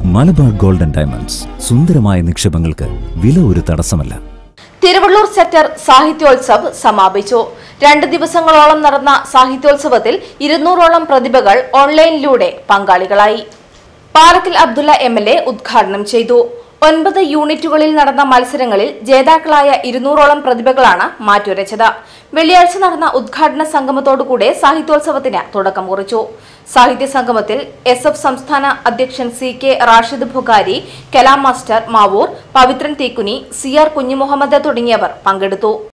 Malabar golden diamonds സുന്ദരമായ നിക്ഷേപങ്ങൾക്ക് വില ഒരു തടസ്സമല്ല തിരുവള്ളൂർ സെക്ടർ സാഹിത്യോത്സവ് സമാപിച്ചു രണ്ട് ദിവസങ്ങളോളം നടന്ന സാഹിത്യോത്സവത്തിൽ ഇരുന്നൂറോളം പ്രതിഭകൾ ഓൺലൈനിലൂടെ പങ്കാളികളായി Parakkal Abdulla M L A ഉദ്ഘാടനം ചെയ്തു ഒൻപത് യൂണിറ്റുകളിൽ നടന്ന മത്സരങ്ങളിൽ ജേതാക്കളായ ഇരുന്നൂറോളം പ്രതിഭകളാണ് മാറ്റുരച്ചത് വെള്ളിയാഴ്ച നടന്ന ഉദ്ഘാടന സംഗമത്തോടുകൂടെ സാഹിത്യോത്സവത്തിന് തുടക്കം കുറിച്ചു സാഹിത്യ സംഗമത്തിൽ എസ് എഫ് സംസ്ഥാന അധ്യക്ഷൻ C K Rashid Bukhari Kalam master Mavoor Pavithran Theekkuni C R Kunhimuhammed തുടങ്ങിയവർ പങ്കെടുത്തു